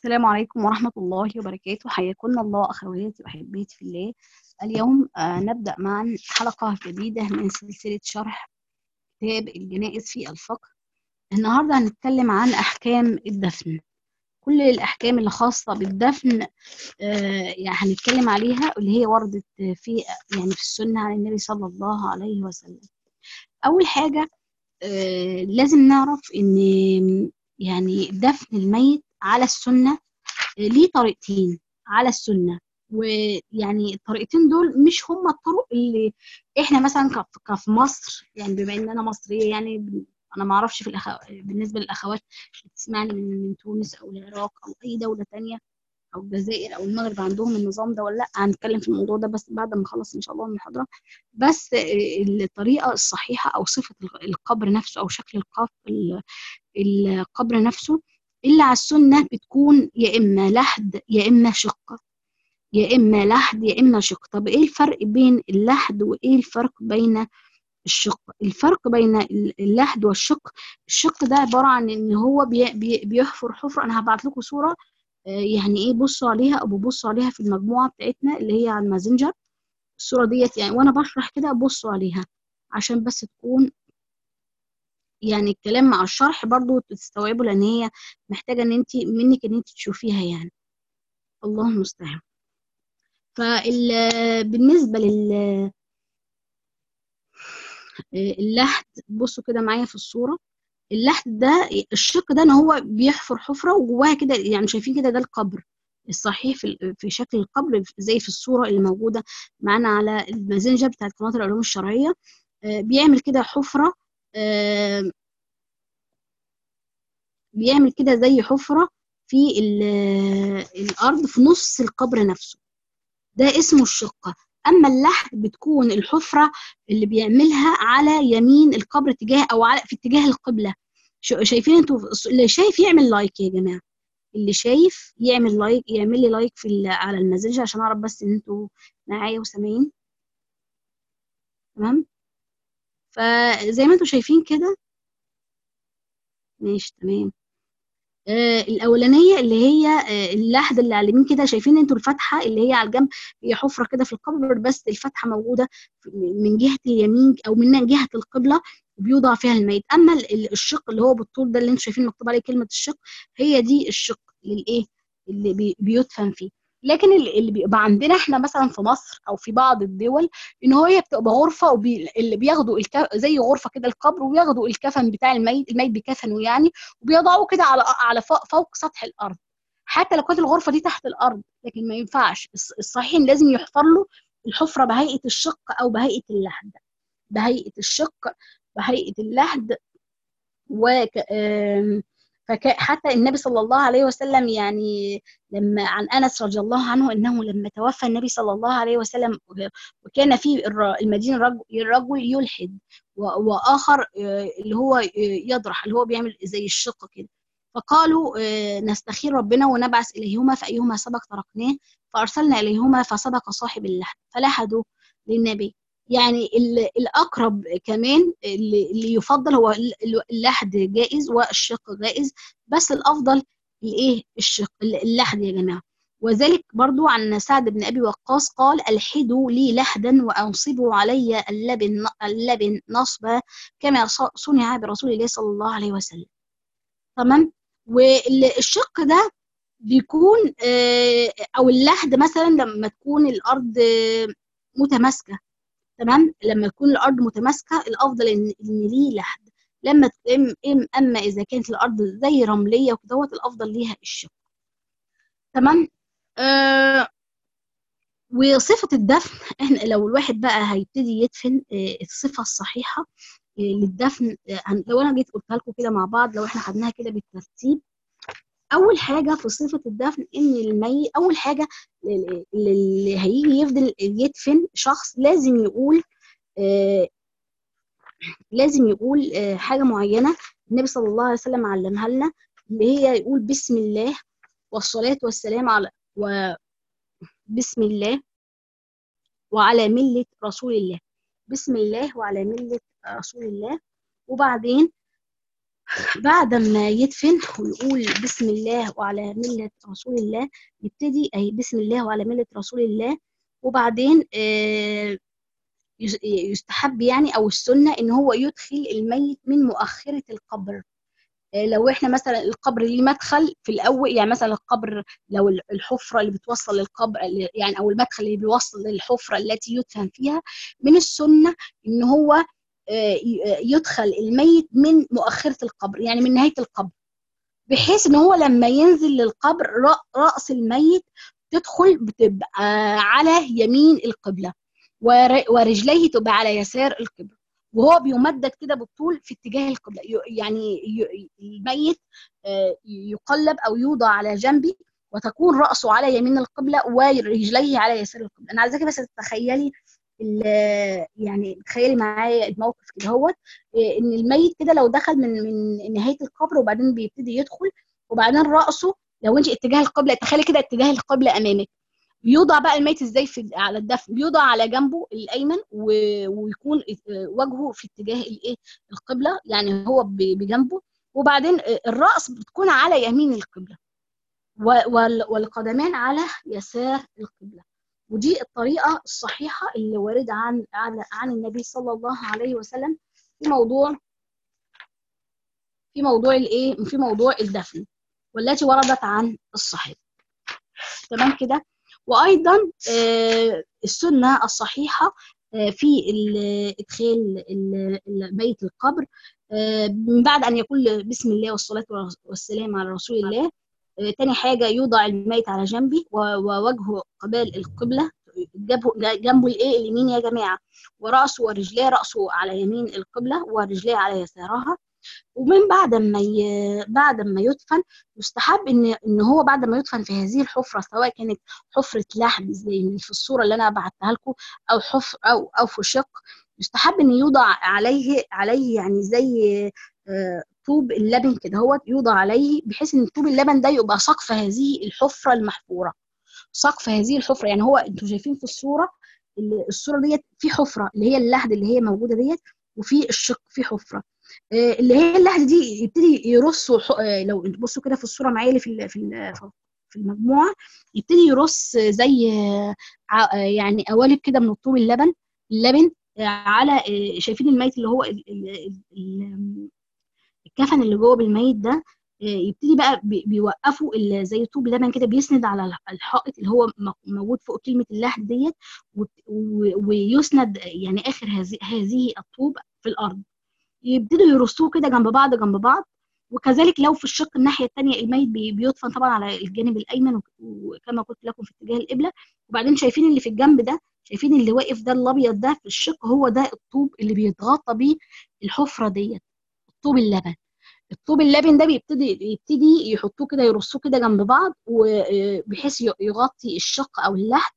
السلام عليكم ورحمة الله وبركاته حياكم الله أخواتي وأحبتي في الله اليوم آه نبدأ معا حلقة جديدة من سلسلة شرح كتاب الجنائز في الفقه النهاردة هنتكلم عن أحكام الدفن كل الأحكام اللي خاصة بالدفن آه يعني هنتكلم عليها اللي هي وردت في يعني في السنة عن النبي صلى الله عليه وسلم أول حاجة آه لازم نعرف إن يعني دفن الميت على السنة ليه طريقتين على السنة ويعني الطريقتين دول مش هم الطرق اللي احنا مثلا كفي مصر يعني بما ان انا مصرية يعني انا ما اعرفش في الأخو... بالنسبة للاخوات بتسمعني من, من تونس او العراق او اي دولة تانية او الجزائر او المغرب عندهم النظام ده ولا لا هنتكلم في الموضوع ده بس بعد ما اخلص ان شاء الله المحاضرة بس الطريقة الصحيحة او صفة القبر نفسه او شكل القبر نفسه اللي على السنة بتكون يا إما لحد يا إما شقة يا إما لحد يا إما شق طب إيه الفرق بين اللحد وإيه الفرق بين الشق الفرق بين اللحد والشق الشق ده عبارة عن إن هو بي بي بيحفر حفرة أنا هبعت لكم صورة يعني إيه بصوا عليها أو ببصوا عليها في المجموعة بتاعتنا اللي هي على المازنجر الصورة ديت يعني وأنا بشرح كده بصوا عليها عشان بس تكون يعني الكلام مع الشرح برضو تستوعبوا لان هي محتاجه ان انت منك ان انت تشوفيها يعني الله المستعان فبالنسبه لل اللحد بصوا كده معايا في الصوره اللحد ده الشق ده ان هو بيحفر حفره وجواها كده يعني شايفين كده ده القبر الصحيح في في شكل القبر زي في الصوره اللي موجوده معانا على المازنجر بتاعت قناه العلوم الشرعيه بيعمل كده حفره آه بيعمل كده زي حفرة في الأرض في نص القبر نفسه ده اسمه الشقة أما اللحد بتكون الحفرة اللي بيعملها على يمين القبر تجاه أو على في اتجاه القبلة شايفين انتوا اللي شايف يعمل لايك يا جماعة اللي شايف يعمل لايك يعمل لي لايك في على المسج عشان أعرف بس إن انتوا معايا وسامعين تمام فزي ما انتوا شايفين كده ماشي تمام آه الاولانيه اللي هي آه اللحد اللي على اليمين كده شايفين انتوا الفتحه اللي هي على الجنب هي حفره كده في القبر بس الفتحه موجوده من جهه اليمين او من جهه القبله وبيوضع فيها الميت اما الشق اللي هو بالطول ده اللي انتوا شايفين مكتوب عليه كلمه الشق هي دي الشق للايه اللي بي بيدفن فيه لكن اللي بيبقى عندنا احنا مثلا في مصر او في بعض الدول ان هي بتبقى غرفه وبي... اللي بياخدوا الك... زي غرفه كده القبر وبياخدوا الكفن بتاع الميت الميت بكفنه يعني وبيضعوه كده على على فوق, فوق سطح الارض حتى لو كانت الغرفه دي تحت الارض لكن ما ينفعش الصحيح لازم يحفر له الحفره بهيئه الشق او بهيئه اللحد بهيئه الشق بهيئه اللحد و فحتى النبي صلى الله عليه وسلم يعني لما عن انس رضي الله عنه انه لما توفى النبي صلى الله عليه وسلم وكان في المدينه رجل يلحد واخر اللي هو يضرح اللي هو بيعمل زي الشق كده فقالوا نستخير ربنا ونبعث اليهما فايهما سبق تركناه فارسلنا اليهما فسبق صاحب اللحد فلحدوا للنبي يعني الاقرب كمان اللي يفضل هو اللحد جائز والشق جائز بس الافضل الايه الشق اللحد يا جماعه وذلك برضو عن سعد بن ابي وقاص قال الحدوا لي لحدا وانصبوا علي اللبن اللبن نصبا كما صنع برسول الله صلى الله عليه وسلم تمام والشق ده بيكون او اللحد مثلا لما تكون الارض متماسكه تمام لما تكون الارض متماسكه الافضل ان ان ليه لحد لما اما اذا كانت الارض زي رمليه وكدهوت الافضل ليها الشق تمام آه وصفه الدفن احنا لو الواحد بقى هيبتدي يدفن آه الصفه الصحيحه آه للدفن آه لو انا جيت قلتها لكم كده مع بعض لو احنا خدناها كده بالترتيب اول حاجه في صفه الدفن ان الميت اول حاجه اللي هيجي يفضل يدفن شخص لازم يقول آه لازم يقول آه حاجه معينه النبي صلى الله عليه وسلم علمها لنا اللي هي يقول بسم الله والصلاه والسلام على وبسم الله وعلى مله رسول الله بسم الله وعلى مله رسول الله وبعدين بعد ما يدفن ويقول بسم الله وعلى ملة رسول الله يبتدي أي بسم الله وعلى ملة رسول الله وبعدين آه، يس- يستحب يعني أو السنة إن هو يدخل الميت من مؤخرة القبر آه، لو احنا مثلا القبر ليه مدخل في الاول يعني مثلا القبر لو ال- الحفره اللي بتوصل للقبر اللي- يعني او المدخل اللي بيوصل للحفره التي يدفن فيها من السنه ان هو آه، ي- آه، يدخل الميت من مؤخره القبر يعني من نهايه القبر بحيث ان هو لما ينزل للقبر رأ- رأس الميت تدخل بتبقى على يمين القبلة ور- ورجليه تبقى على يسار القبلة وهو بيمدد كده بالطول في اتجاه القبلة ي- يعني ي- الميت آه، يقلب أو يوضع على جنبه وتكون رأسه على يمين القبلة ورجليه على يسار القبلة أنا عايزاكي بس تتخيلي ال- يعني تخيلي معايا الموقف كده هو ان الميت كده لو دخل من من نهايه القبر وبعدين بيبتدي يدخل وبعدين راسه لو انت اتجاه القبله تخيلي كده اتجاه القبله امامك بيوضع بقى الميت ازاي في على الدفن بيوضع على جنبه الايمن و- ويكون وجهه في اتجاه الايه القبله يعني هو ب- بجنبه وبعدين الراس بتكون على يمين القبله و- وال- والقدمان على يسار القبله ودي الطريقه الصحيحه اللي وارده عن عن عن النبي صلى الله عليه وسلم في موضوع في موضوع الايه في موضوع الدفن والتي وردت عن الصحابه تمام كده وايضا آه، السنه الصحيحه آه، في ال- ادخال ال- الميت القبر آه، من بعد ان يقول بسم الله والصلاه والسلام على رسول الله آه، تاني حاجه يوضع الميت على جنبه و- ووجهه قبال القبله جنبه جنبه الايه اليمين يا جماعه وراسه ورجليه راسه على يمين القبله ورجليه على يسارها ومن بعد ما ي... بعد ما يدفن يستحب ان ان هو بعد ما يدفن في هذه الحفره سواء كانت حفره لحم زي اللي في الصوره اللي انا بعتها لكم او حفر او او في شق يستحب ان يوضع عليه عليه يعني زي آه، طوب اللبن كده هو يوضع عليه بحيث ان طوب اللبن ده يبقى سقف هذه الحفره المحفوره سقف هذه الحفره يعني هو انتوا شايفين في الصوره ال- الصوره ديت في حفره اللي هي اللحد اللي هي موجوده ديت وفي الشق في حفره آه، اللي هي اللحد دي يبتدي يرصوا ح- آه، لو انتوا بصوا كده في الصوره معايا اللي في ال- في ال- في المجموعه يبتدي يرص زي آه، ع- آه، يعني قوالب كده من الطوب اللبن اللبن آه، على آه، شايفين الميت اللي هو ال- ال- ال- الكفن اللي جوه بالميت ده آه، يبتدي بقى بي- بيوقفوا ال- زي طوب لبن كده بيسند على الح- الحائط اللي هو م- موجود فوق كلمة اللحد ديت وت- و- ويسند يعني آخر هذه هذه الطوب في الأرض يبتدوا يرصوه كده جنب بعض جنب بعض وكذلك لو في الشق الناحية التانية الميت بي- بيدفن طبعا على الجانب الأيمن وك- وكما قلت لكم في اتجاه القبلة وبعدين شايفين اللي في الجنب ده شايفين اللي واقف ده الأبيض ده في الشق هو ده الطوب اللي بيتغطى بيه الحفرة ديت الطوب اللبن الطوب اللبن ده بيبتدي يبتدي يحطوه كده يرصوه كده جنب بعض وبحيث يغطي الشق او اللحد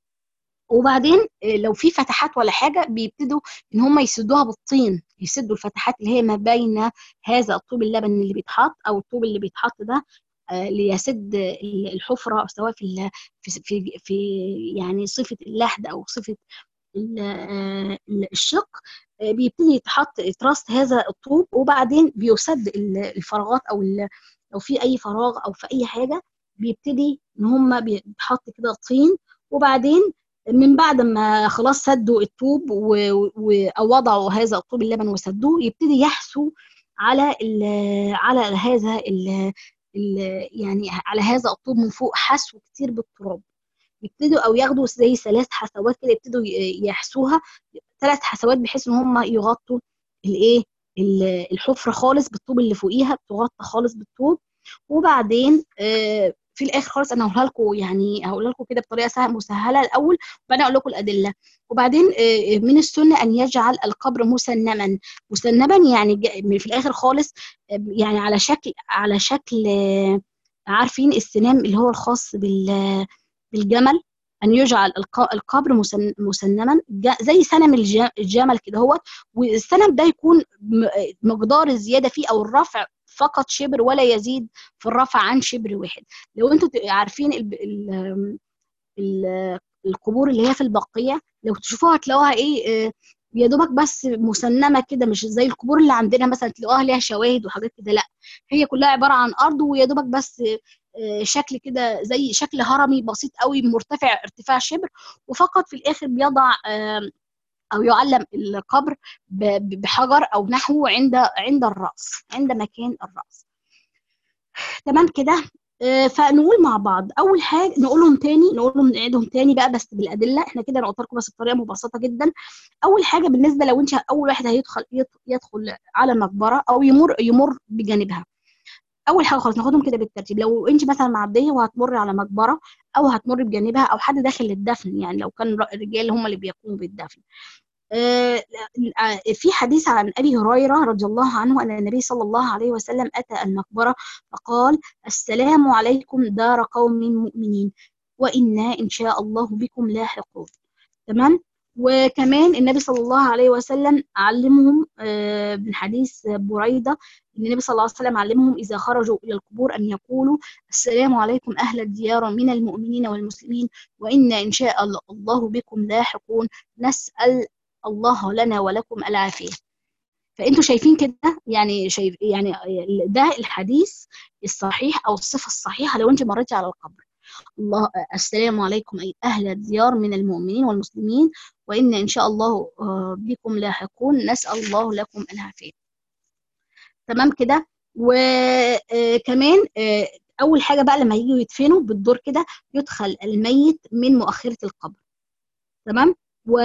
وبعدين آه، لو في فتحات ولا حاجه بيبتدوا ان هم يسدوها بالطين يسدوا الفتحات اللي هي ما بين هذا الطوب اللبن اللي بيتحط او الطوب اللي بيتحط ده آه، ليسد ال- الحفره سواء في ال- في في في يعني صفه اللحد او صفه ال- آه، ال- الشق آه، بيبتدي يتحط يترص هذا الطوب وبعدين بيسد ال- الفراغات او ال- لو في اي فراغ او في اي حاجه بيبتدي ان هم بيتحط كده طين وبعدين من بعد ما خلاص سدوا الطوب و- و- او وضعوا هذا الطوب اللبن وسدوه يبتدي يحسوا على ال على هذا ال ال يعني على هذا الطوب من فوق حسوا كتير بالتراب يبتدوا او ياخدوا زي ثلاث حسوات كده يبتدوا ي- يحسوها ثلاث حسوات بحيث ان هم يغطوا الايه ال- الحفره خالص بالطوب اللي فوقيها بتغطى خالص بالطوب وبعدين آه، في الاخر خالص انا هقولها لكم يعني هقولها لكم كده بطريقه سهله مسهله الاول وبعدين اقول لكم الادله وبعدين آه، من السنه ان يجعل القبر مسنما مسنما يعني ج- في الاخر خالص آه، يعني على شكل على شكل آه، عارفين السنام اللي هو الخاص بال بالجمل أن يجعل الق- القبر مسن- مسنما ج- زي سنم الج- الجمل كده هو والسنم ده يكون م- مقدار الزيادة فيه أو الرفع فقط شبر ولا يزيد في الرفع عن شبر واحد لو انتوا ت- عارفين ال ال ال القبور اللي هي في البقية لو تشوفوها هتلاقوها ايه آه، يا دوبك بس مسنمه كده مش زي القبور اللي عندنا مثلا تلاقوها ليها شواهد وحاجات كده لا هي كلها عباره عن ارض ويا دوبك بس آه، شكل كده زي شكل هرمي بسيط قوي مرتفع ارتفاع شبر وفقط في الاخر بيضع آه، او يعلم القبر ب- بحجر او نحوه عند عند الراس عند مكان الراس تمام كده آه، فنقول مع بعض اول حاجه نقولهم تاني نقولهم نعيدهم تاني بقى بس بالادله احنا كده انا قلت لكم بس بطريقه مبسطه جدا اول حاجه بالنسبه لو انت اول واحد هيدخل يدخل- يدخل على مقبره او يمر يمر بجانبها اول حاجه خالص ناخدهم كده بالترتيب لو انت مثلا معديه وهتمر على مقبره او هتمر بجانبها او حد داخل للدفن يعني لو كان الرجال هم اللي بيقوموا بالدفن آه، آه، في حديث عن ابي هريره رضي الله عنه ان النبي صلى الله عليه وسلم اتى المقبره فقال السلام عليكم دار قوم مؤمنين وانا ان شاء الله بكم لاحقون تمام وكمان النبي صلى الله عليه وسلم علمهم آه، من حديث بريده ان النبي صلى الله عليه وسلم علمهم اذا خرجوا الى القبور ان يقولوا السلام عليكم اهل الديار من المؤمنين والمسلمين وانا ان شاء الله بكم لاحقون نسال الله لنا ولكم العافيه فانتوا شايفين كده يعني شايف يعني ده الحديث الصحيح او الصفه الصحيحه لو انت مريتي على القبر الله السلام عليكم اي اهل الديار من المؤمنين والمسلمين وان ان شاء الله آه، بكم لاحقون نسال الله لكم العافيه تمام كده وكمان اول حاجه بقى لما يجوا يدفنوا بالدور كده يدخل الميت من مؤخره القبر تمام و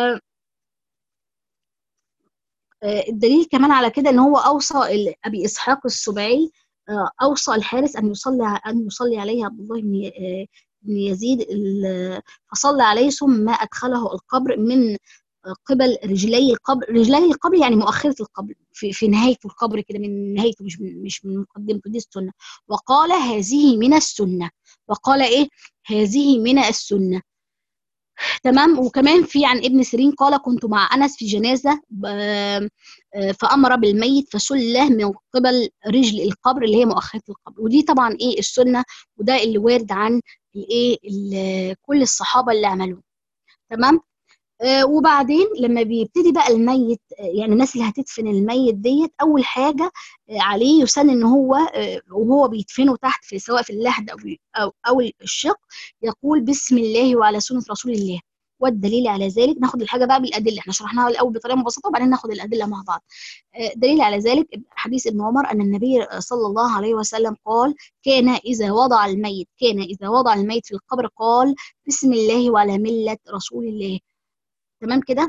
آه، الدليل كمان على كده ان هو اوصى ال- ابي اسحاق السبعي آه، اوصى الحارس ان يصلي ان يصلي عليه عبد الله بن آه، بن يزيد ال- فصلى عليه ثم ادخله القبر من قبل رجلي القبر رجلي القبر يعني مؤخره القبر في في نهايه القبر كده من نهايته مش من مش من مقدمته دي السنه وقال هذه من السنه وقال ايه هذه من السنه تمام وكمان في عن ابن سيرين قال كنت مع انس في جنازه ب- آه، فامر بالميت فسله من قبل رجل القبر اللي هي مؤخره القبر ودي طبعا ايه السنه وده اللي وارد عن الايه ال- كل الصحابه اللي عملوه تمام آه، وبعدين لما بيبتدي بقى الميت آه، يعني الناس اللي هتدفن الميت ديت اول حاجه آه، عليه يسن ان هو آه، وهو بيدفنه تحت في سواء في اللحد او او او الشق يقول بسم الله وعلى سنه رسول الله والدليل على ذلك ناخد الحاجه بقى بالادله احنا شرحناها الاول بطريقه مبسطه وبعدين ناخد الادله مع بعض آه، دليل على ذلك حديث ابن عمر ان النبي صلى الله عليه وسلم قال كان اذا وضع الميت كان اذا وضع الميت في القبر قال بسم الله وعلى مله رسول الله تمام كده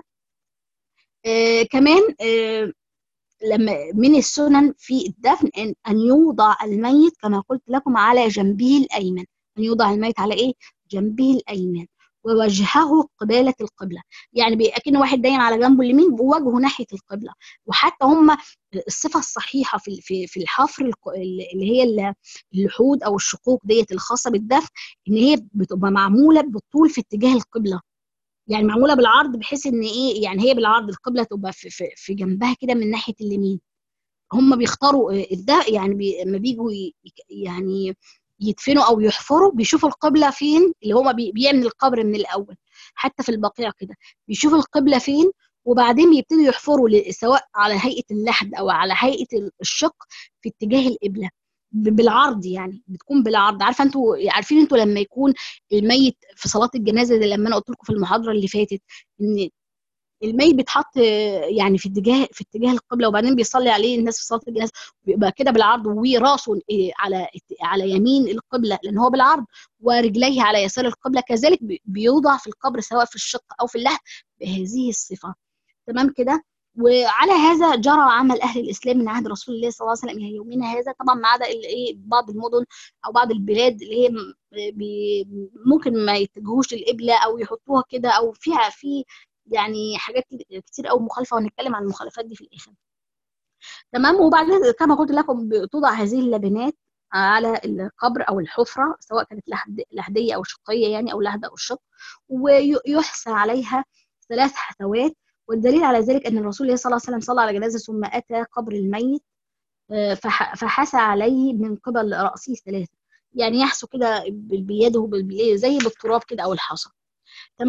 آه كمان آه لما من السنن في الدفن ان ان يوضع الميت كما قلت لكم على جنبه الايمن ان يوضع الميت على ايه جنبه الايمن ووجهه قبالة القبلة يعني بي- أكن واحد دايم على جنبه اليمين ووجهه ناحية القبلة وحتى هم الصفة الصحيحة في في في الحفر الق- اللي هي ال- اللحود أو الشقوق ديت الخاصة بالدفن إن هي بتبقى معمولة بالطول في اتجاه القبلة يعني معموله بالعرض بحيث ان ايه يعني هي بالعرض القبله تبقى في, في, في جنبها كده من ناحيه اليمين هم بيختاروا آه، ده يعني بي لما بيجوا ي- يعني يدفنوا او يحفروا بيشوفوا القبله فين اللي هو بي بيعمل القبر من الاول حتى في البقيع كده بيشوفوا القبله فين وبعدين بيبتدوا يحفروا ل- سواء على هيئه اللحد او على هيئه الشق في اتجاه القبله ب- بالعرض يعني بتكون بالعرض عارفه انتوا عارفين انتوا لما يكون الميت في صلاه الجنازه زي لما انا قلت لكم في المحاضره اللي فاتت ان الميت بيتحط يعني في اتجاه في اتجاه القبله وبعدين بيصلي عليه الناس في صلاه الجنازه بيبقى كده بالعرض وراسه إيه على على يمين القبله لان هو بالعرض ورجليه على يسار القبله كذلك بي- بيوضع في القبر سواء في الشق او في اللحد بهذه الصفه تمام كده وعلى هذا جرى عمل اهل الاسلام من عهد رسول الله صلى الله عليه وسلم الى يومنا هذا طبعا ما عدا ال- ايه بعض المدن او بعض البلاد اللي هي م- بي ممكن ما يتجهوش للقبله او يحطوها كده او فيها في يعني حاجات كتير قوي مخالفه وهنتكلم عن المخالفات دي في الاخر تمام وبعدين كما قلت لكم بتوضع هذه اللبنات على القبر او الحفره سواء كانت لحد لحديه او شقيه يعني او لحد او شق ويحسى عليها ثلاث حثوات والدليل على ذلك ان الرسول صلى الله عليه وسلم صلى على جنازه ثم اتى قبر الميت آه، فح- فحسى عليه من قبل راسه ثلاثه يعني يحسو كده بيده بال- زي بالتراب كده او الحصى تمام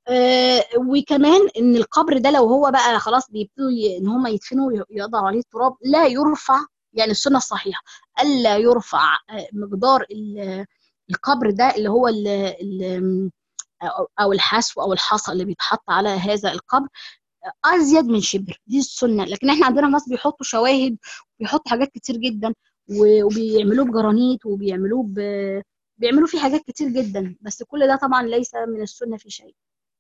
آه وكمان ان القبر ده لو هو بقى خلاص بيبتدوا ي- ان هم يدفنوا يضعوا عليه التراب لا يرفع يعني السنه الصحيحه الا يرفع آه، مقدار ال- القبر ده اللي هو ال ال او أو الحسو او الحصى اللي بيتحط على هذا القبر ازيد من شبر دي السنه لكن احنا عندنا ناس بيحطوا شواهد بيحطوا حاجات كتير جدا و- وبيعملوه بجرانيت وبيعملوه ب... بيعملوا فيه حاجات كتير جدا بس كل ده طبعا ليس من السنه في شيء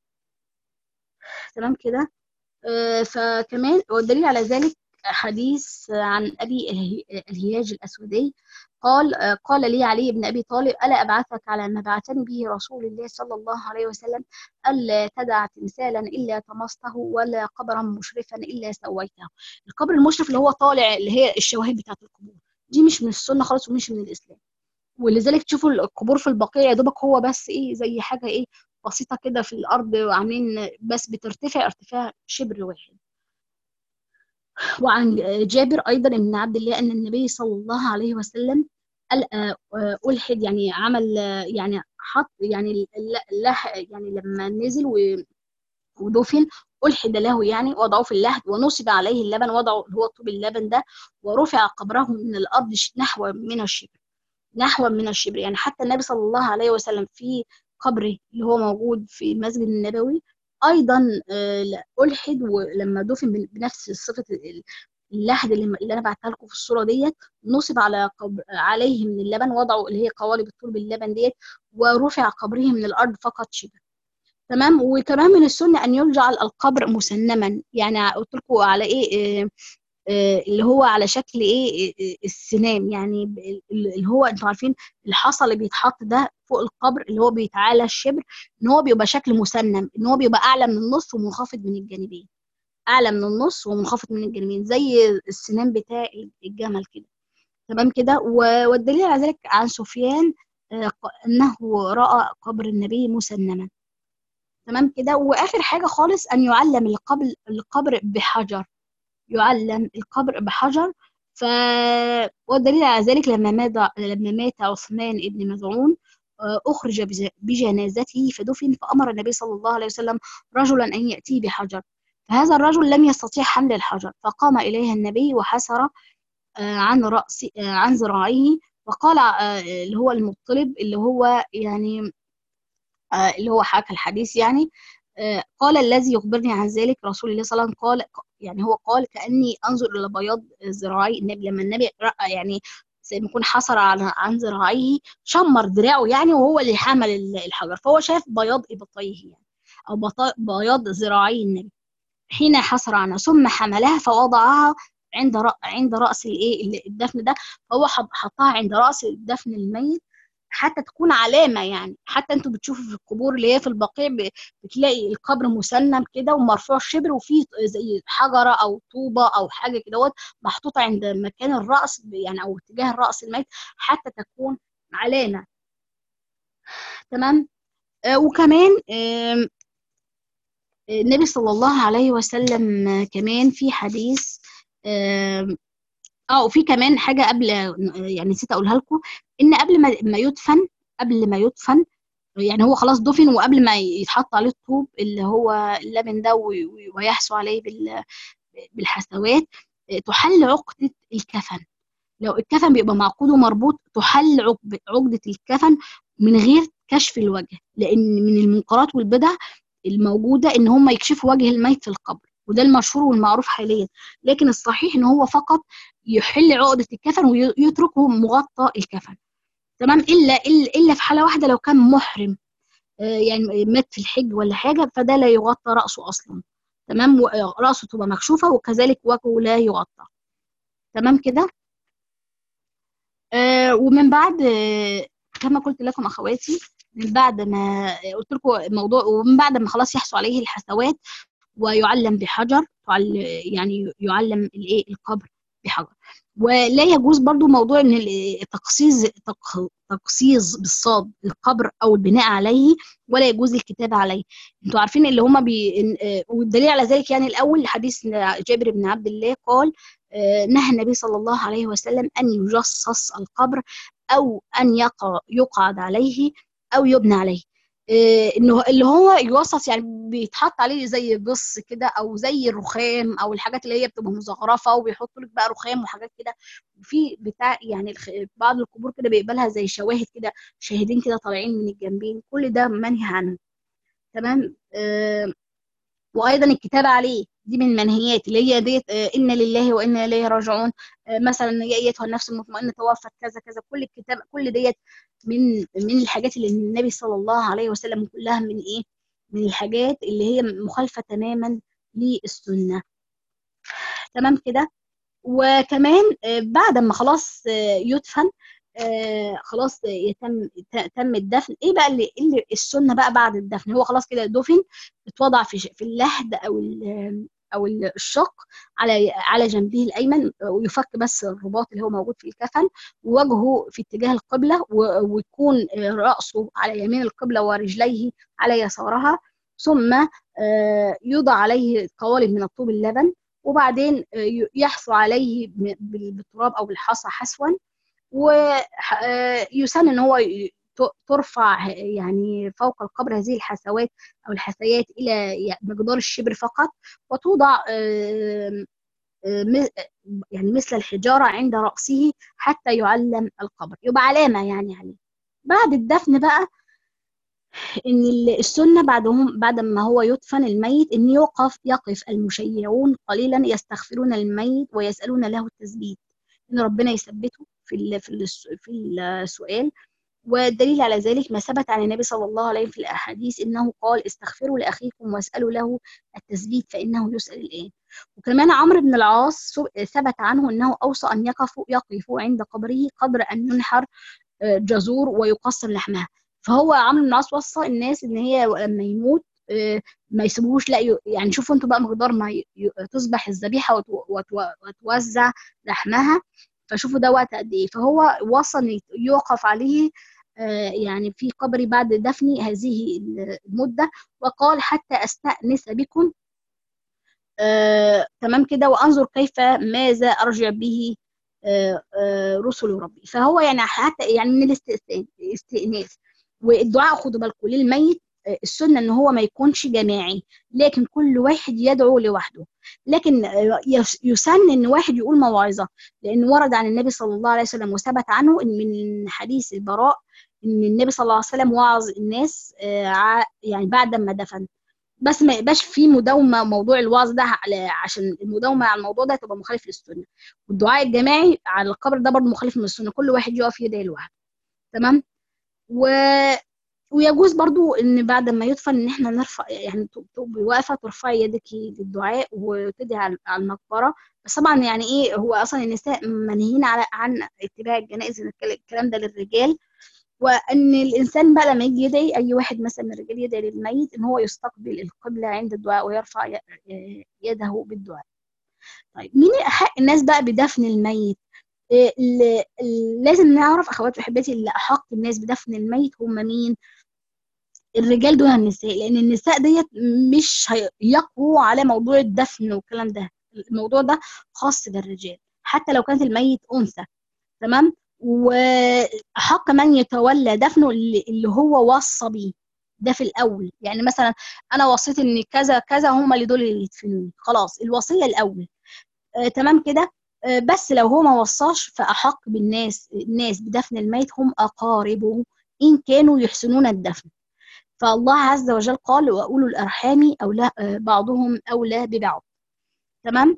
تمام كده آه، فكمان والدليل على ذلك حديث عن ابي اله- الهياج الاسودي قال آه، قال لي علي بن ابي طالب الا ابعثك على ما بعثني به رسول الله صلى الله عليه وسلم الا تدع تمثالا الا طمسته ولا قبرا مشرفا الا سويته القبر المشرف اللي هو طالع اللي هي الشواهد بتاعت القبور دي مش من السنه خالص ومش من الاسلام ولذلك تشوفوا القبور في البقيع يا دوبك هو بس ايه زي حاجه ايه بسيطه كده في الارض وعاملين بس بترتفع ارتفاع شبر واحد وعن جابر ايضا بن عبد الله ان النبي صلى الله عليه وسلم قال آه، آه، الحد يعني عمل آه، يعني حط يعني ال- ال- لح يعني لما نزل و- ودفن ألحد له يعني وضعوه في اللحد ونصب عليه اللبن وضعوا اللي هو طوب اللبن ده ورفع قبره من الأرض ش- نحو من الشبر نحو من الشبر يعني حتى النبي صلى الله عليه وسلم في قبره اللي هو موجود في المسجد النبوي أيضا آه، لا- ألحد ولما دفن بن- بنفس صفة ال- اللحد اللي, اللي أنا بعتها لكم في الصورة ديت نصب على قبر عليه من اللبن وضعوا اللي هي قوالب الطول باللبن ديت ورفع قبره من الأرض فقط شبر تمام وكمان من السنة أن يجعل القبر مسنما يعني قلت لكم على إيه آه، آه، اللي هو على شكل إيه آه، آه، السنام يعني ب- ال- اللي هو أنتوا عارفين الحصى اللي بيتحط ده فوق القبر اللي هو بيتعالى الشبر إن هو بيبقى شكل مسنم إن هو بيبقى أعلى من النص ومنخفض من الجانبين أعلى من النص ومنخفض من الجانبين زي السنام بتاع الجمل كده تمام كده و- والدليل على ذلك عن سفيان آه، ق- أنه رأى قبر النبي مسنما تمام كده واخر حاجه خالص ان يعلم القبر القبر بحجر يعلم القبر بحجر ف والدليل على ذلك لما مات لما مات عثمان بن مظعون آه، أخرج بج- بجنازته فدفن فأمر النبي صلى الله عليه وسلم رجلا أن يأتيه بحجر فهذا الرجل لم يستطيع حمل الحجر فقام إليه النبي وحسر آه، عن رأس آه، عن ذراعيه وقال آه، اللي هو المطلب اللي هو يعني آه، اللي هو حكى الحديث يعني آه، قال الذي يخبرني عن ذلك رسول الله صلى الله عليه وسلم قال يعني هو قال كأني أنظر إلى بياض ذراعي النبي لما النبي رأى يعني زي ما يكون حصر عن عن ذراعيه شمر دراعه يعني وهو اللي حمل ال- الحجر فهو شاف بياض إبطيه يعني أو بط- بياض ذراعي النبي حين حصر عنها ثم حملها فوضعها عند رأ... عند رأس الايه ال- الدفن ده فهو حط- حطها عند رأس الدفن الميت حتى تكون علامة يعني حتى انتوا بتشوفوا في القبور اللي هي في البقيع ب- بتلاقي القبر مسنم كده ومرفوع شبر وفيه زي حجرة أو طوبة أو حاجة كده دوت محطوطة عند مكان الرأس ب- يعني أو اتجاه الرأس الميت حتى تكون علامة تمام آه وكمان آم، النبي صلى الله عليه وسلم آه، كمان في حديث آم، اه وفي كمان حاجة قبل يعني نسيت اقولها لكم ان قبل ما ما يدفن قبل ما يدفن يعني هو خلاص دفن وقبل ما يتحط عليه الطوب اللي هو اللبن ده وي- وي- ويحسوا عليه بال- بالحسوات آه، تحل عقدة الكفن لو الكفن بيبقى معقود ومربوط تحل عقب- عقدة الكفن من غير كشف الوجه لأن من المنكرات والبدع الموجودة إن هم يكشفوا وجه الميت في القبر وده المشهور والمعروف حاليا لكن الصحيح إن هو فقط يحل عقدة الكفن ويتركه مغطى الكفن تمام إلا إلا إلا في حالة واحدة لو كان محرم آه، يعني مات في الحج ولا حاجة فده لا يغطى رأسه أصلا تمام و- رأسه تبقى مكشوفة وكذلك وجهه لا يغطى تمام كده آه، ومن بعد آه، كما قلت لكم اخواتي من بعد ما قلت لكم الموضوع ومن بعد ما خلاص يحصل عليه الحسوات ويعلم بحجر تعل- يعني يعلم الايه القبر بحجر ولا يجوز برضو موضوع ان ال- تقصيص تق- تقصيص بالصاد القبر او البناء عليه ولا يجوز الكتابه عليه انتوا عارفين اللي هما بي إن- آه، والدليل على ذلك يعني الاول حديث جابر بن عبد الله قال آه، نهى النبي صلى الله عليه وسلم أن يجصص القبر أو أن يقع يقعد عليه أو يبنى عليه آه، انه اللي هو يوصف يعني بيتحط عليه زي جص كده او زي الرخام او الحاجات اللي هي بتبقى مزخرفه وبيحطوا لك بقى رخام وحاجات كده في بتاع يعني الخ- بعض القبور كده بيقبلها زي شواهد كده شاهدين كده طالعين من الجنبين كل ده منهي عنه تمام آه، وايضا الكتابه عليه دي من المنهيات اللي هي ديت آه، ان لله وانا اليه راجعون آه، مثلا يا ايتها النفس المطمئنه توفت كذا كذا كل الكتاب كل ديت من من الحاجات اللي النبي صلى الله عليه وسلم كلها من ايه من الحاجات اللي هي مخالفه تماما للسنه تمام كده وكمان آه، بعد ما خلاص آه، يدفن آه، خلاص يتم ت- تم الدفن ايه بقى اللي, اللي السنه بقى بعد الدفن هو خلاص كده دفن اتوضع في ش- في اللحد او ال- او ال- الشق على على جنبه الايمن ويفك بس الرباط اللي هو موجود في الكفن ووجهه في اتجاه القبله و- ويكون آه، راسه على يمين القبله ورجليه على يسارها ثم آه، يوضع عليه قوالب من الطوب اللبن وبعدين آه، ي- يحصى عليه ب- بال- بالتراب او بالحصى حسوا ويسن ان هو ي- ت- ترفع يعني فوق القبر هذه الحسوات او الحثيات الى يعني مقدار الشبر فقط وتوضع آه، آه، م- يعني مثل الحجاره عند راسه حتى يعلم القبر يبقى علامه يعني عليه بعد الدفن بقى ان ال- السنه بعدهم بعد ما هو يدفن الميت ان يوقف يقف المشيعون قليلا يستغفرون الميت ويسالون له التثبيت ان ربنا يثبته في ال- في الس- في السؤال والدليل على ذلك ما ثبت عن النبي صلى الله عليه وسلم في الاحاديث انه قال استغفروا لاخيكم واسالوا له التثبيت فانه يسال الان وكمان عمرو بن العاص سب- ثبت عنه انه اوصى ان يقفوا يقفوا عند قبره قدر ان ينحر آه، جزور ويقصر لحمها فهو عمرو بن العاص وصى الناس ان هي لما يموت آه، ما يسيبوهوش لا ي- يعني شوفوا انتوا بقى مقدار ما ي- ي- تصبح الذبيحه وتو- وتو- وتوزع لحمها فشوفوا ده وقت قد ايه فهو وصى ان يت- يوقف عليه آه، يعني في قبري بعد دفن هذه المده وقال حتى استأنس بكم آه، تمام كده وانظر كيف ماذا ارجع به آه، آه، رسل ربي فهو يعني حتى يعني من الاستئذان استئناس والدعاء خدوا بالكم للميت آه، السنه ان هو ما يكونش جماعي لكن كل واحد يدعو لوحده لكن آه، يس- يسن ان واحد يقول موعظه لان ورد عن النبي صلى الله عليه وسلم وثبت عنه ان من حديث البراء ان النبي صلى الله عليه وسلم وعظ الناس آه، ع- يعني بعد ما دفن بس ما يبقاش في مداومه موضوع الوعظ ده على عشان المداومه على الموضوع ده تبقى مخالف للسنه والدعاء الجماعي على القبر ده برضه مخالف من السنه كل واحد يقف يدعي لوحده تمام و... ويجوز برضو ان بعد ما يدفن ان احنا نرفع يعني تبقي واقفه ترفعي يدك للدعاء وتدعي على على المقبره بس طبعا يعني ايه هو اصلا النساء منهيين على عن اتباع الجنائز الكلام ده للرجال وان الانسان بقى لما يجي يدعي اي واحد مثلا من الرجال يدعي للميت ان هو يستقبل القبله عند الدعاء ويرفع ي- يده بالدعاء طيب مين احق الناس بقى بدفن الميت إيه، ال- ال- لازم نعرف اخواتي وحباتي اللي احق الناس بدفن الميت هم مين الرجال دون النساء لان النساء ديت مش هي- يقووا على موضوع الدفن والكلام ده الموضوع ده خاص بالرجال حتى لو كانت الميت انثى تمام وحق من يتولى دفنه اللي اللي هو وصى بيه ده في الاول يعني مثلا انا وصيت ان كذا كذا هم اللي دول اللي يدفنوني خلاص الوصيه الاول آه تمام كده آه بس لو هو ما وصاش فاحق بالناس الناس بدفن الميت هم اقاربه ان كانوا يحسنون الدفن فالله عز وجل قال واولو الارحام اولى آه بعضهم اولى ببعض تمام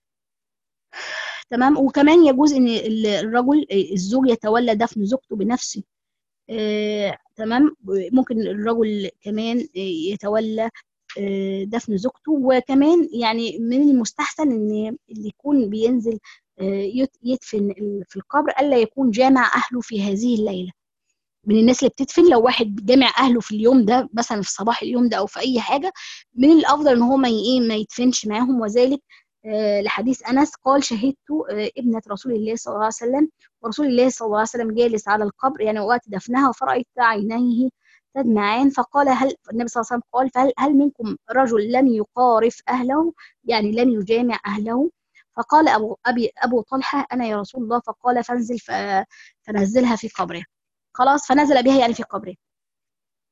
تمام وكمان يجوز ان ال- الرجل الزوج يتولى دفن زوجته بنفسه آه، تمام ممكن الرجل كمان آه، يتولى آه، دفن زوجته وكمان يعني من المستحسن ان اللي يكون بينزل آه، يت- يدفن ال- في القبر الا يكون جامع اهله في هذه الليله من الناس اللي بتدفن لو واحد جامع اهله في اليوم ده مثلا في صباح اليوم ده او في اي حاجه من الافضل ان هو ما ي- ايه ما يدفنش معاهم وذلك آه، لحديث انس قال شهدت آه، ابنه رسول الله صلى الله عليه وسلم ورسول الله صلى الله عليه وسلم جالس على القبر يعني وقت دفنها فرأيت عينيه تدمعان فقال هل النبي صلى الله عليه وسلم قال فهل هل منكم رجل لم يقارف اهله يعني لم يجامع اهله فقال ابو ابي ابو طلحه انا يا رسول الله فقال فانزل ف- فنزلها في قبره خلاص فنزل بها يعني في قبره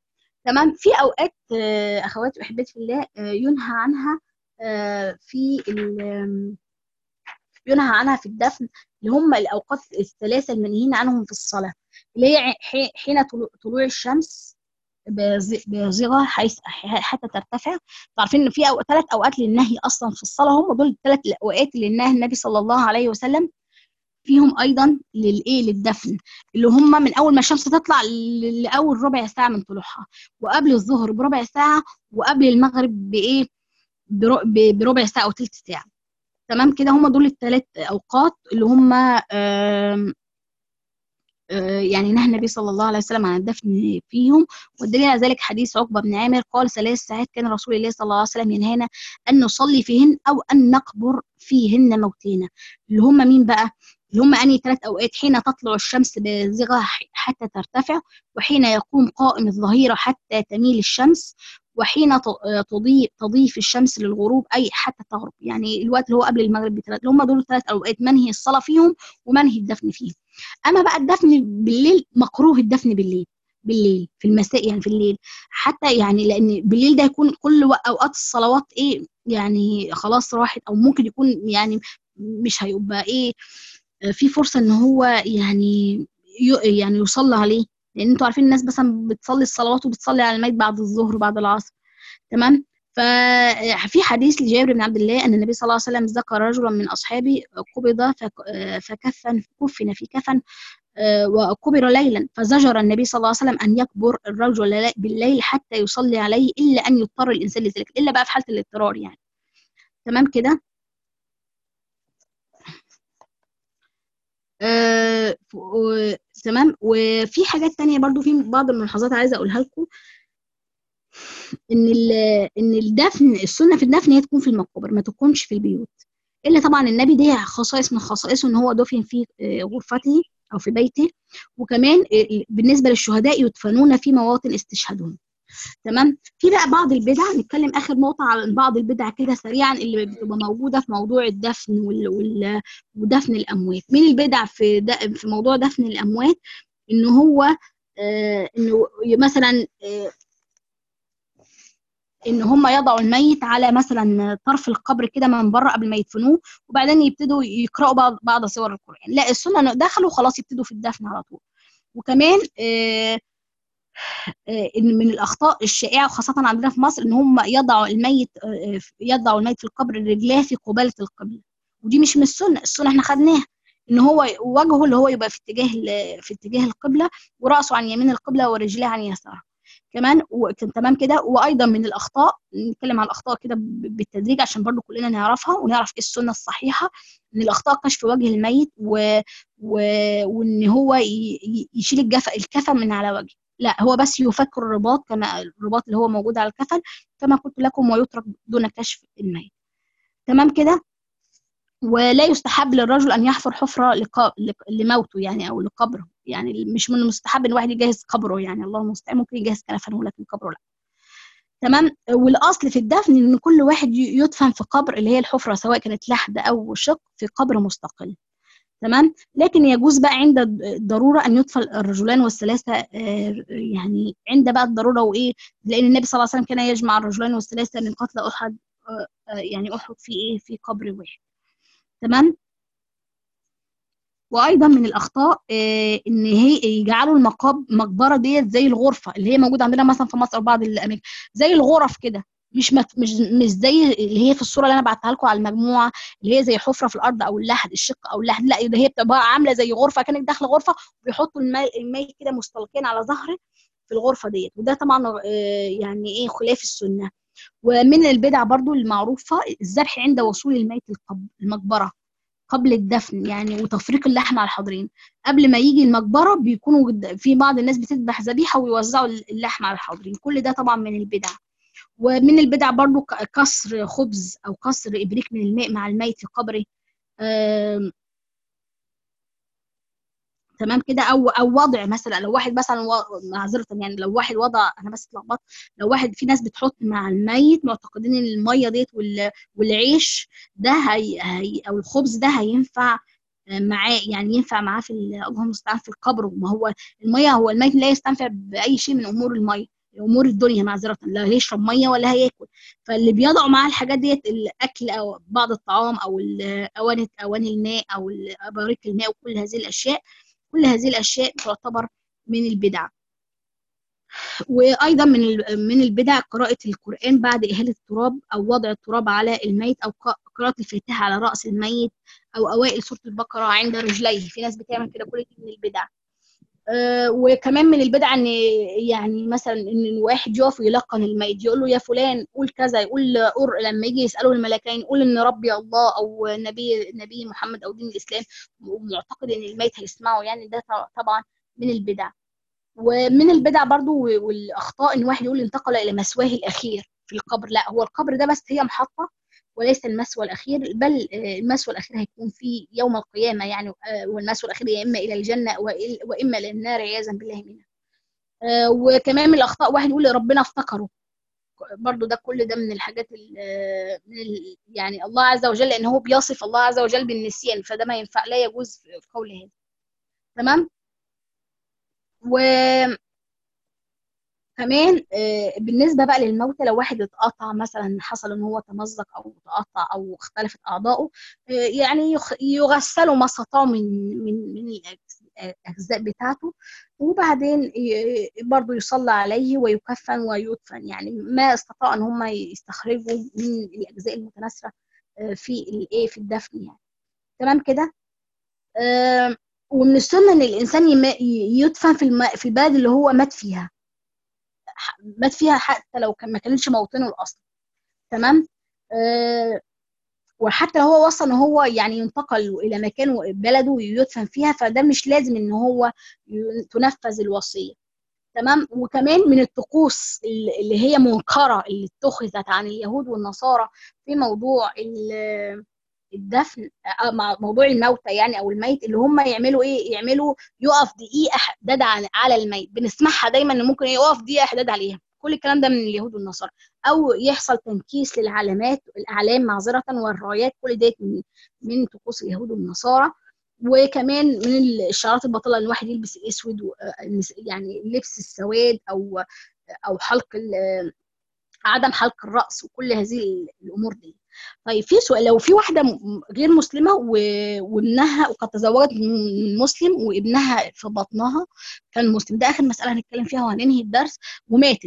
تمام في اوقات آه، اخواتي واحبتي في الله آه، ينهى عنها آه، في ال- ينهى عنها في الدفن اللي هم الاوقات الثلاثه المنهيين عنهم في الصلاه اللي هي حي- حين طلوع طلوع الشمس بز- بصيغه حيث حتى ترتفع عارفين ان في أو... ثلاث اوقات للنهي اصلا في الصلاه هم دول الثلاث الاوقات اللي نهى النبي صلى الله عليه وسلم فيهم ايضا للايه للدفن اللي هم من اول ما الشمس تطلع ل- لاول ربع ساعه من طلوعها وقبل الظهر بربع ساعه وقبل المغرب بايه بر- ب- بربع ساعه او ثلث ساعه تمام كده هم دول الثلاث اوقات اللي هم آم، آه، يعني نهى النبي صلى الله عليه وسلم عن الدفن فيهم والدليل على ذلك حديث عقبة بن عامر قال ثلاث ساعات كان رسول الله صلى الله عليه وسلم ينهانا أن نصلي فيهن أو أن نقبر فيهن موتينا اللي هم مين بقى؟ اللي هم أنهي ثلاث أوقات حين تطلع الشمس بزغة حتى ترتفع وحين يقوم قائم الظهيرة حتى تميل الشمس وحين ت- آه، تضيء تضيف الشمس للغروب أي حتى تغرب يعني الوقت اللي هو قبل المغرب بثلاث اللي هم دول الثلاث أوقات منهي الصلاة فيهم ومنهي الدفن فيهم اما بقى الدفن بالليل مكروه الدفن بالليل بالليل في المساء يعني في الليل حتى يعني لان بالليل ده يكون كل وق- اوقات الصلوات ايه يعني خلاص راحت او ممكن يكون يعني مش هيبقى ايه آه، في فرصه ان هو يعني ي- يعني يصلى عليه لان انتوا عارفين الناس مثلا بتصلي الصلوات وبتصلي على الميت بعد الظهر وبعد العصر تمام ففي حديث لجابر بن عبد الله ان النبي صلى الله عليه وسلم ذكر رجلا من اصحابه قبض فك- آه، فكفن كفن في كفن آه، وقبر ليلا فزجر النبي صلى الله عليه وسلم ان يكبر الرجل لا- بالليل حتى يصلي عليه الا ان يضطر الانسان لذلك الا بقى في حاله الاضطرار يعني تمام كده آه ف- و- تمام وفي حاجات تانية برضو في بعض الملاحظات عايزه اقولها لكم ان ال- ان الدفن السنه في الدفن هي تكون في المقابر ما تكونش في البيوت الا طبعا النبي دي خصائص من خصائصه ان هو دفن في آه، غرفته او في بيته وكمان آه، بالنسبه للشهداء يدفنون في مواطن استشهادهم تمام في بقى بعض البدع نتكلم اخر نقطه على بعض البدع كده سريعا اللي بتبقى موجوده في موضوع الدفن وال... وال... ودفن الاموات من البدع في د... في موضوع دفن الاموات ان هو آه انه مثلا آه ان هم يضعوا الميت على مثلا طرف القبر كده من بره قبل ما يدفنوه وبعدين يبتدوا يقراوا بعض بعض سور القران لا السنه انه دخلوا خلاص يبتدوا في الدفن على طول وكمان آه آه، ان من الاخطاء الشائعه وخاصه عندنا في مصر ان هم يضعوا الميت آه، يضعوا الميت في القبر رجلاه في قباله القبله ودي مش من السنه السنه احنا خدناها ان هو وجهه اللي هو يبقى في اتجاه ال- في اتجاه القبله وراسه عن يمين القبله ورجليه عن يسارها كمان وكان تمام كده وايضا من الاخطاء نتكلم عن الاخطاء كده ب- بالتدريج عشان برضو كلنا نعرفها ونعرف ايه السنه الصحيحه ان الاخطاء كشف وجه الميت و... و... وان هو ي... ي- يشيل الجف... الكفن من على وجهه لا هو بس يفك الرباط كما الرباط اللي هو موجود على الكفن كما قلت لكم ويترك دون كشف الميت تمام كده ولا يستحب للرجل ان يحفر حفره لق... لق- لموته يعني او لقبره يعني مش من المستحب ان الواحد يجهز قبره يعني الله المستعان ممكن يجهز كفنه لكن قبره لا تمام والاصل في الدفن ان كل واحد ي- يدفن في قبر اللي هي الحفره سواء كانت لحد او شق في قبر مستقل تمام لكن يجوز بقى عند الضروره ان يدفن الرجلان والثلاثه آه، يعني عند بقى الضروره وايه لان النبي صلى الله عليه وسلم كان يجمع الرجلان والثلاثه من قتل احد آه، آه، يعني احد في ايه في قبر واحد تمام وايضا من الاخطاء آه، ان هي يجعلوا المقاب مقبره ديت زي الغرفه اللي هي موجوده عندنا مثلا في مصر وبعض الاماكن زي الغرف كده مش مت مش مش زي اللي هي في الصوره اللي انا بعتها لكم على المجموعه اللي هي زي حفره في الارض او اللحد الشق او اللحد لا ده هي بتبقى عامله زي غرفه كانك داخله غرفه وبيحطوا المي الميت كده مستلقين على ظهره في الغرفه ديت وده طبعا آه، يعني ايه خلاف السنه ومن البدع برضو المعروفه الذبح عند وصول الميت القب- المقبره قبل الدفن يعني وتفريق اللحم على الحاضرين قبل ما يجي المقبره بيكونوا جد- في بعض الناس بتذبح ذبيحه ويوزعوا اللحم على الحاضرين كل ده طبعا من البدع ومن البدع برضو ك- كسر خبز او كسر ابريق من الماء مع الميت في قبره آم، تمام كده او او وضع مثلا لو واحد مثلا و- معذره يعني لو واحد وضع انا بس اتلخبطت لو واحد في ناس بتحط مع الميت معتقدين ان الميه ديت وال- والعيش ده هي, هي او الخبز ده هينفع معاه يعني ينفع معاه في ال- اللهم المستعان في القبر ما هو الميه هو الميت لا يستنفع باي شيء من امور الميه امور الدنيا معذره لا هيشرب ميه ولا هياكل فاللي بيضعوا معاه الحاجات ديت الاكل او بعض الطعام او اواني اواني الماء او اباريق الماء وكل هذه الاشياء كل هذه الاشياء تعتبر من البدع وايضا من من البدع قراءه القران بعد اهاله التراب او وضع التراب على الميت او قراءه الفاتحه على راس الميت او اوائل سوره البقره عند رجليه في ناس بتعمل كده كل دي من البدع آه وكمان من البدع ان يعني مثلا ان الواحد يقف ويلقن الميت يقول له يا فلان قول كذا يقول قر لما يجي يساله الملكين يقول ان ربي الله او نبي نبي محمد او دين الاسلام ومعتقد ان الميت هيسمعه يعني ده طبعا من البدع ومن البدع برضو والاخطاء ان واحد يقول انتقل الى مثواه الاخير في القبر لا هو القبر ده بس هي محطه وليس المثوى الاخير بل المثوى الاخير هيكون في يوم القيامه يعني والمثوى الاخير يا اما الى الجنه واما الى النار عياذا بالله منها وكمان من الاخطاء واحد يقول ربنا افتكره برضو ده كل ده من الحاجات ال من ال يعني الله عز وجل لان هو بيصف الله عز وجل بالنسيان فده ما ينفع لا يجوز في قول هذا تمام و كمان بالنسبة بقى للموتى لو واحد اتقطع مثلا حصل ان هو تمزق او تقطع او اختلفت اعضائه يعني يغسلوا ما استطاعوا من من من الاجزاء بتاعته وبعدين برضه يصلى عليه ويكفن ويدفن يعني ما استطاعوا ان هم يستخرجوا من الاجزاء المتناثره في الايه في الدفن يعني تمام كده ومن السنه ان الانسان يدفن في الم... في البلد اللي هو مات فيها مات فيها حتى لو كان ما كانش موطنه الاصلي تمام أه وحتى لو هو وصل ان هو يعني ينتقل الى مكان بلده ويدفن فيها فده مش لازم ان هو تنفذ الوصيه تمام وكمان من الطقوس اللي هي منكره اللي اتخذت عن اليهود والنصارى في موضوع الدفن موضوع الموتى يعني او الميت اللي هم يعملوا ايه يعملوا يقف دقيقه حداد على الميت بنسمعها دايما ان ممكن يقف دقيقه حداد عليها كل الكلام ده من اليهود والنصارى او يحصل تنكيس للعلامات الاعلام معذره والرايات كل ده من من طقوس اليهود والنصارى وكمان من الشعارات الباطله ان الواحد يلبس الاسود يعني لبس السواد او او حلق عدم حلق الراس وكل هذه الامور دي طيب في سؤال لو في واحده غير مسلمه وابنها وقد تزوجت من مسلم وابنها في بطنها كان مسلم ده اخر مساله هنتكلم فيها وهننهي الدرس وماتت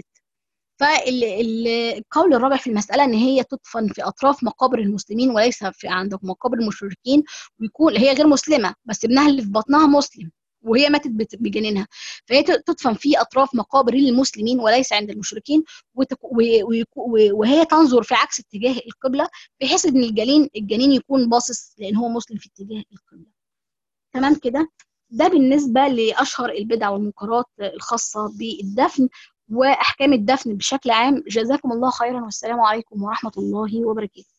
فالقول الرابع في المسألة إن هي تدفن في أطراف مقابر المسلمين وليس في عند مقابر المشركين ويكون هي غير مسلمة بس ابنها اللي في بطنها مسلم وهي ماتت بجنينها فهي تدفن في اطراف مقابر المسلمين وليس عند المشركين وهي تنظر في عكس اتجاه القبله بحيث ان الجنين الجنين يكون باصص لان هو مسلم في اتجاه القبله تمام كده ده بالنسبه لاشهر البدع والمنكرات الخاصه بالدفن واحكام الدفن بشكل عام جزاكم الله خيرا والسلام عليكم ورحمه الله وبركاته